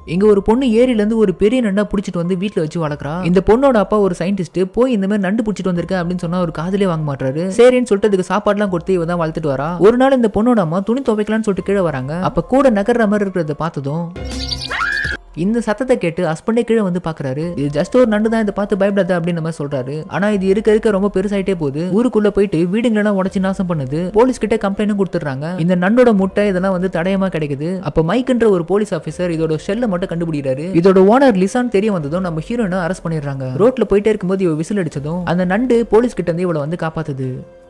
இங்க ஒரு பொண்ணு ஏரியில இருந்து ஒரு பெரிய நண்டா புடிச்சிட்டு வந்து வீட்ல வச்சு வளர்க்குறா இந்த பொண்ணோட அப்பா ஒரு சயின்டிஸ்ட் போய் இந்த மாதிரி நண்டு புடிச்சிட்டு வந்திருக்கேன் அப்படின்னு சொன்னா ஒரு காதலே வாங்க மாட்டாரு சரின்னு சொல்லிட்டு அதுக்கு சாப்பாடுலாம் கொடுத்து இவ தான் வளர்த்துட்டு வரா ஒரு நாள் இந்த பொண்ணோட அம்மா துணி துவைக்கலாம்னு சொல்லிட்டு கீழே வராங்க அப்ப கூட நகர்ற மாதிரி இருக்கிறத பார்த்ததும் இந்த சத்தத்தை கேட்டு ஹஸ்பண்டே கீழே வந்து பாக்குறாரு இது ஜஸ்ட் ஒரு நண்டு தான் இதை பார்த்து பயப்படாத அப்படின்னு மாதிரி சொல்றாரு ஆனா இது இருக்க இருக்க ரொம்ப பெருசாயிட்டே போகுது ஊருக்குள்ள போயிட்டு வீடுங்களெல்லாம் உடச்சு நாசம் பண்ணுது போலீஸ் கிட்ட கம்ப்ளைண்டும் கொடுத்துறாங்க இந்த நண்டோட முட்டை இதெல்லாம் வந்து தடயமா கிடைக்குது அப்ப மைக்ன்ற ஒரு போலீஸ் ஆபீசர் இதோட ஷெல்ல மட்டும் கண்டுபிடிக்கிறாரு இதோட ஓனர் லிசான் தெரிய வந்ததும் நம்ம ஹீரோனை அரெஸ்ட் பண்ணிடுறாங்க ரோட்ல போயிட்டே இருக்கும்போது இவ விசில் அடிச்சதும் அந்த நண்டு போலீஸ் கிட்ட இருந்து இவளை வந்து காப்பாத்துது